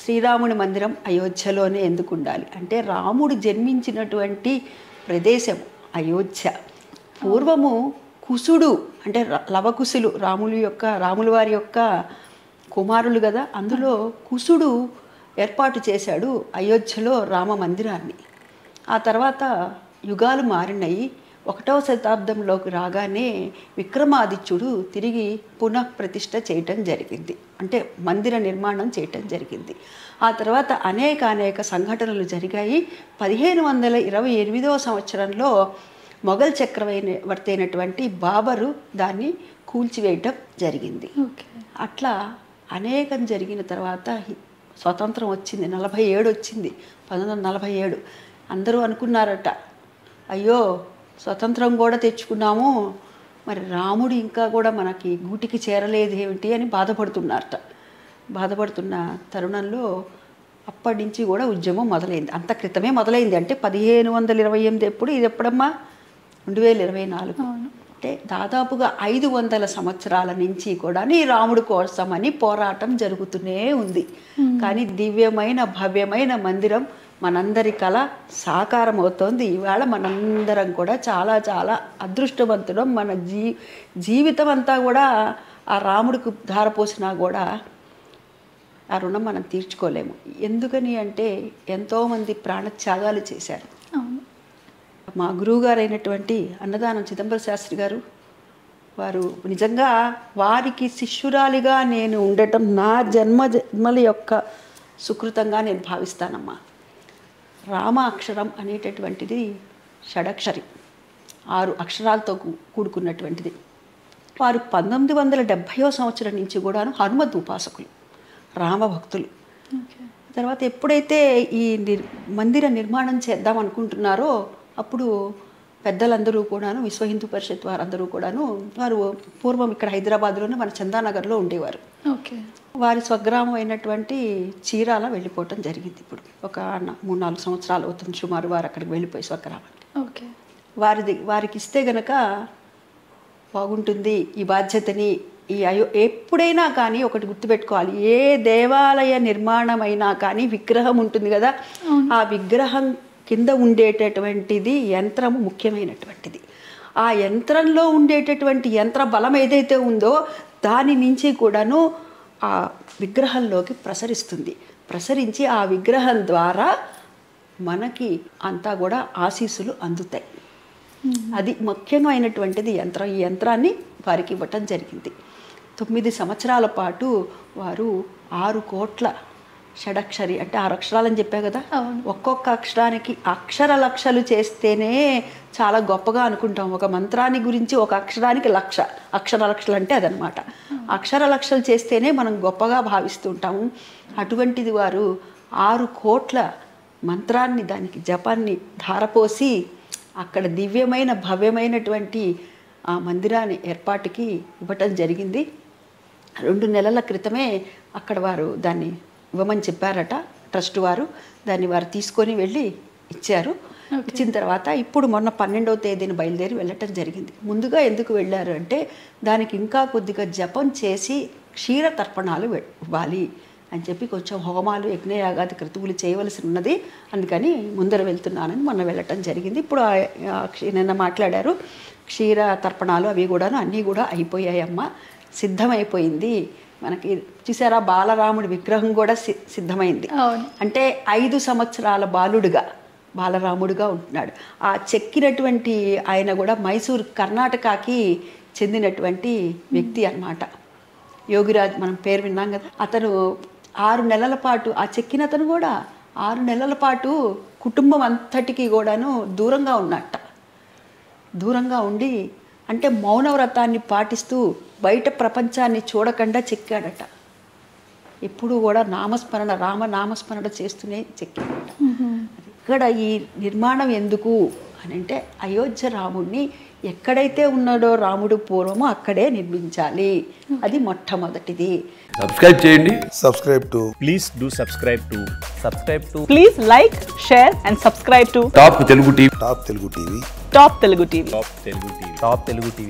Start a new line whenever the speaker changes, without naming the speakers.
శ్రీరాముని మందిరం అయోధ్యలోనే ఎందుకు ఉండాలి అంటే రాముడు జన్మించినటువంటి ప్రదేశం అయోధ్య పూర్వము కుసుడు అంటే ర- లవకుశులు రాములు యొక్క రాముల వారి యొక్క కుమారులు కదా అందులో కుసుడు ఏర్పాటు చేశాడు అయోధ్యలో రామ మందిరాన్ని ఆ తర్వాత యుగాలు మారినాయి ఒకటవ శతాబ్దంలోకి రాగానే విక్రమాదిత్యుడు తిరిగి పునః ప్రతిష్ఠ చేయటం జరిగింది అంటే మందిర నిర్మాణం చేయటం జరిగింది ఆ తర్వాత అనేక అనేక సంఘటనలు జరిగాయి పదిహేను వందల ఇరవై ఎనిమిదవ సంవత్సరంలో మొఘల్ చక్రవర్తి అయినటువంటి బాబరు దాన్ని కూల్చివేయటం జరిగింది
ఓకే
అట్లా అనేకం జరిగిన తర్వాత హి- స్వతంత్రం వచ్చింది నలభై ఏడు వచ్చింది పంతొమ్మిది వందల నలభై ఏడు అందరూ అనుకున్నారట అయ్యో స్వతంత్రం కూడా తెచ్చుకున్నాము మరి రాముడు ఇంకా కూడా మనకి గూటికి చేరలేదు ఏమిటి అని బాధపడుతున్నారట బాధపడుతున్న తరుణంలో అప్పటి నుంచి కూడా ఉద్యమం మొదలైంది అంత క్రితమే మొదలైంది అంటే పదిహేను వందల ఇరవై ఎనిమిది ఎప్పుడు ఇది ఎప్పుడమ్మా రెండు వేల ఇరవై నాలుగు అంటే దాదాపుగా ఐదు వందల సంవత్సరాల నుంచి కూడా ఈ రాముడు కోసమని పోరాటం జరుగుతూనే ఉంది కానీ దివ్యమైన భవ్యమైన మందిరం మనందరి కళ సాకారం అవుతోంది ఇవాళ మనందరం కూడా చాలా చాలా అదృష్టవంతులం మన జీ జీవితం అంతా కూడా ఆ రాముడికి ధారపోసినా కూడా ఆ రుణం మనం తీర్చుకోలేము ఎందుకని అంటే ఎంతోమంది ప్రాణత్యాగాలు చేశారు
అవును
మా గురువుగారు అయినటువంటి అన్నదానం చిదంబర శాస్త్రి గారు వారు నిజంగా వారికి శిష్యురాలిగా నేను ఉండటం నా జన్మ జన్మల యొక్క సుకృతంగా నేను భావిస్తానమ్మా రామ అక్షరం అనేటటువంటిది షడక్షరి ఆరు అక్షరాలతో కూ- కూడుకున్నటువంటిది వారు పంతొమ్మిది వందల డెబ్భైవ సంవత్సరం నుంచి కూడాను హనుమత్ ఉపాసకులు రామభక్తులు
ఓకే
తర్వాత ఎప్పుడైతే ఈ నిర్ మందిర నిర్మాణం చేద్దాం అనుకుంటున్నారో అప్పుడు పెద్దలందరూ కూడాను విశ్వ హిందూ పరిషత్ వారందరూ కూడాను వారు పూర్వం ఇక్కడ హైదరాబాద్లోనే మన చందానగర్లో ఉండేవారు
ఓకే
వారి స్వగ్రామం అయినటువంటి చీరాల వెళ్ళిపోవటం జరిగింది ఇప్పుడు ఒక న- మూడు నాలుగు సంవత్సరాలు అవుతుంది సుమారు వారు అక్కడికి వెళ్ళిపోయి స్వగ్రామానికి
ఓకే
వారిది వారికి ఇస్తే గనక బాగుంటుంది ఈ బాధ్యతని ఈ అయో ఎప్పుడైనా కానీ ఒకటి గుర్తుపెట్టుకోవాలి ఏ దేవాలయ నిర్మాణమైనా కానీ విగ్రహం ఉంటుంది కదా ఆ విగ్రహం కింద ఉండేటటువంటిది యంత్రము ముఖ్యమైనటువంటిది ఆ యంత్రంలో ఉండేటటువంటి యంత్ర బలం ఏదైతే ఉందో దాని నుంచి కూడాను ఆ విగ్రహంలోకి ప్రసరిస్తుంది ప్రసరించి ఆ విగ్రహం ద్వారా మనకి అంతా కూడా ఆశీస్సులు అందుతాయి అది ముఖ్యమైనటువంటిది యంత్రం ఈ యంత్రాన్ని వారికి ఇవ్వటం జరిగింది తొమ్మిది సంవత్సరాల పాటు వారు ఆరు కోట్ల షడక్షరి అంటే ఆరు అక్షరాలని చెప్పా కదా
అవును.
ఒక్కొక్క అక్షరానికి అక్షర లక్షలు చేస్తేనే చాలా గొప్పగా అనుకుంటాం ఒక మంత్రాన్ని గురించి ఒక అక్షరానికి లక్ష అక్షర లక్షలు అంటే అదనమాట అక్షర లక్షలు చేస్తేనే మనం గొప్పగా భావిస్తుంటాము అటువంటిది వారు ఆరు కోట్ల మంత్రాన్ని దానికి జపాన్ని ధారపోసి అక్కడ దివ్యమైన భవ్యమైనటువంటి ఆ మందిరాన్ని ఏర్పాటుకి ఇవ్వటం జరిగింది రెండు నెలల క్రితమే అక్కడ వారు దాన్ని ఇవ్వమని చెప్పారట ట్రస్ట్ వారు దాన్ని వారు తీసుకొని వెళ్ళి ఇచ్చారు ఇచ్చిన తర్వాత ఇప్పుడు మొన్న పన్నెండవ తేదీన బయలుదేరి వెళ్ళటం జరిగింది ముందుగా ఎందుకు వెళ్ళారు అంటే దానికి ఇంకా కొద్దిగా జపం చేసి క్షీర తర్పణాలు వె- ఇవ్వాలి అని చెప్పి కొంచెం హోమాలు యజ్ఞయాగాది క్రతువులు చేయవలసి ఉన్నది అందుకని ముందర వెళ్తున్నానని మొన్న వెళ్ళటం జరిగింది ఇప్పుడు ఆ- ఆ క్షీ- నిన్న మాట్లాడారు క్షీర తర్పణాలు అవి కూడాను అన్నీ కూడా అయిపోయాయమ్మ సిద్ధమైపోయింది మనకి చూసారా బాలరాముడి విగ్రహం కూడా సి- సిద్ధమైంది
అవును
అంటే ఐదు సంవత్సరాల బాలుడుగా బాలరాముడుగా ఉంటున్నాడు ఆ చెక్కినటువంటి ఆయన కూడా మైసూర్ కర్ణాటకకి చెందినటువంటి వ్యక్తి అన్నమాట యోగిరాజ్ మనం పేరు విన్నాం కదా అతను ఆరు నెలల పాటు ఆ చెక్కిన అతను కూడా ఆరు నెలల పాటు కుటుంబం అంతటికి కూడాను దూరంగా ఉన్నట్ట దూరంగా ఉండి అంటే మౌన వ్రతాన్ని పాటిస్తూ బయట ప్రపంచాన్ని చూడకుండా చెక్కాడట ఎప్పుడు కూడా నామస్మరణ రామ నామస్మరణ చేస్తూనే చెక్కాడట ఇక్కడ ఈ నిర్మాణం ఎందుకు అని అంటే అయోధ్య రాముడిని ఎక్కడైతే ఉన్నాడో రాముడు పూర్వము అక్కడే నిర్మించాలి అది మొట్టమొదటిది
సబ్స్క్రైబ్ చేయండి
subscribe to
please do subscribe to subscribe to
Please like, share, and subscribe to
top Telugu TV
Top Telugu TV.
Top Telugu TV.
top telugu tv top telugu tv